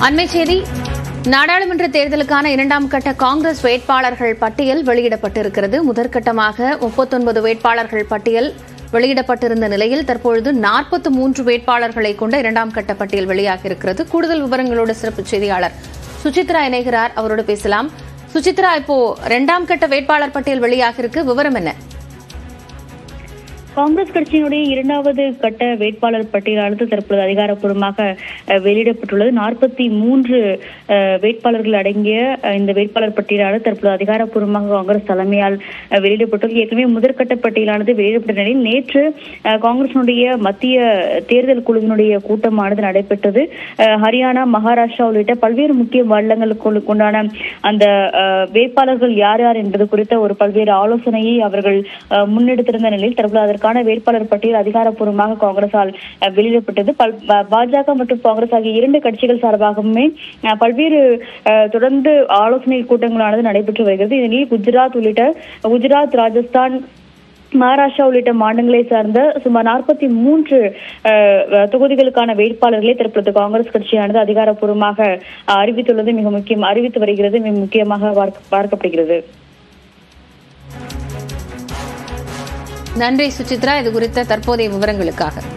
அண்மை செய்தி நாடாளுமன்ற தேர்தலுக்கான இரண்டாம் கட்ட காங்கிரஸ் வேட்பாளர்கள் பட்டியல் வெளியிடப்பட்டிருக்கிறது முதற்கட்டமாக முப்பத்தொன்பது வேட்பாளர்கள் பட்டியல் வெளியிடப்பட்டிருந்த நிலையில் தற்பொழுது நாற்பத்தி மூன்று வேட்பாளர்களை கொண்ட இரண்டாம் கட்ட பட்டியல் வெளியாகியிருக்கிறது கூடுதல் விவரங்களோடு சிறப்பு செய்தியாளர் சுசித்ரா இணைகிறார் அவரோடு பேசலாம் சுசித்ரா இப்போ இரண்டாம் கட்ட வேட்பாளர் பட்டியல் வெளியாகிருக்கு விவரம் என்ன காங்கிரஸ் கட்சியினுடைய இரண்டாவது கட்ட வேட்பாளர் பட்டியலானது தற்பொழுது அதிகாரப்பூர்வமாக அஹ், வெளியிடப்பட்டுள்ளது நாற்பத்தி மூன்று அஹ், வேட்பாளர்கள் அடங்கிய அஹ், இந்த வேட்பாளர் பட்டியலானது தற்பொழுது அதிகாரப்பூர்வமாக காங்கிரஸ் தலைமையால் அஹ், வெளியிடப்பட்டுள்ளது ஏற்கனவே முதற்கட்ட பட்டியலானது வெளியிடப்பட்ட நிலையில் நேற்று அஹ், காங்கிரசினுடைய மத்திய தேர்தல் குழுவினுடைய கூட்டமானது நடைபெற்றது அஹ், ஹரியானா மகாராஷ்டிரா உள்ளிட்ட பல்வேறு முக்கிய மாநிலங்களுக்கு உண்டான அந்த அஹ், வேட்பாளர்கள் யார் யார் என்பது குறித்த ஒரு பல்வேறு ஆலோசனையை அவர்கள் அஹ், முன்னெடுத்திருந்த நிலையில் தற்போது அதற்கான வேட்பாளர் பட்டியல் அதிகாரப்பூர்வமாக காங்கிரசால் அஹ், வெளியிடப்பட்டது பல்- ப- பாஜக மற்றும் காங்கிரஸ் ஆகிய இரண்டு கட்சிகள் சார்பாகவுமே அஹ், பல்வேறு அஹ், தொடர்ந்து ஆலோசனை கூட்டங்களானது நடைபெற்று வருகிறது இதனில் குஜராத் உள்ளிட்ட குஜராத் ராஜஸ்தான் மகாராஷ்டிரா உள்ளிட்ட மாநிலங்களை சார்ந்த சுமார் நாற்பத்தி மூன்று தொகுதிகளுக்கான வேட்பாளர்களை தற்பொழுது காங்கிரஸ் கட்சியானது அதிகாரப்பூர்வமாக அஹ், அறிவித்துள்ளது மிக முக்கியம் அறிவித்து வருகிறது மிக முக்கியமாக பார்க்க- பார்க்கப்படுகிறது நன்றி சுசித்ரா இது குறித்த தற்போதைய விவரங்களுக்காக